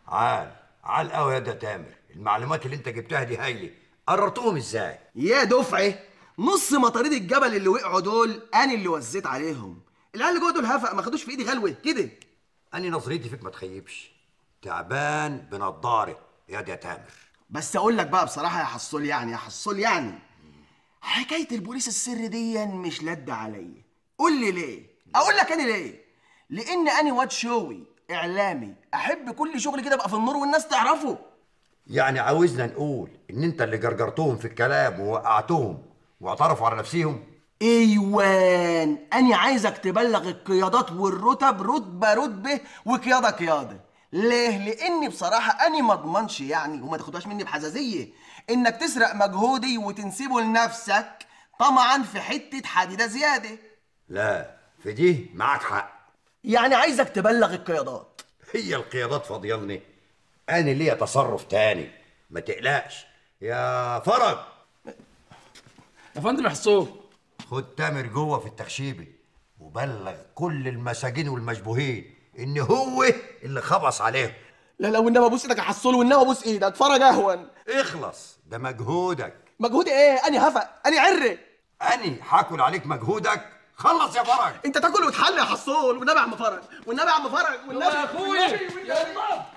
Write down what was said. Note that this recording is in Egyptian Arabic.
عال عال قوي يا ده تامر المعلومات اللي انت جبتها دي هايله قررتهم ازاي يا دفعه نص مطاريد الجبل اللي وقعوا دول انا اللي وزيت عليهم العيال اللي جوه دول هفق ما خدوش في ايدي غلوه كده انا نظريتي فيك ما تخيبش تعبان بنضاره يا ده تامر بس اقول لك بقى بصراحه يا حصول يعني يا حصول يعني حكايه البوليس السر دي مش لد عليا قول لي ليه اقول لك انا ليه لان انا واد شوي اعلامي احب كل شغل كده ابقى في النور والناس تعرفه يعني عاوزنا نقول ان انت اللي جرجرتهم في الكلام ووقعتهم واعترفوا على نفسهم ايوان انا عايزك تبلغ القيادات والرتب رتبه رتبه وقياده قياده ليه لاني بصراحه انا ما اضمنش يعني وما تاخدهاش مني بحزازيه انك تسرق مجهودي وتنسبه لنفسك طمعا في حته حديده زياده لا في دي معاك حق يعني عايزك تبلغ القيادات هي القيادات فاضيالني انا ليا تصرف تاني ما تقلقش يا فرج يا فندم حسوب خد تامر جوه في التخشيبه وبلغ كل المساجين والمشبوهين ان هو اللي خبص عليهم لا لا والنبي ابوس ايدك يا حصول والنبي ابوس ايدك فرج اهون اخلص ده مجهودك مجهودي ايه اني هفق اني عري اني هاكل عليك مجهودك خلص يا فرج انت تاكل وتحل يا حصول والنبي يا عم فرج والنبي يا عم فرج والنبي يا اخويا يلا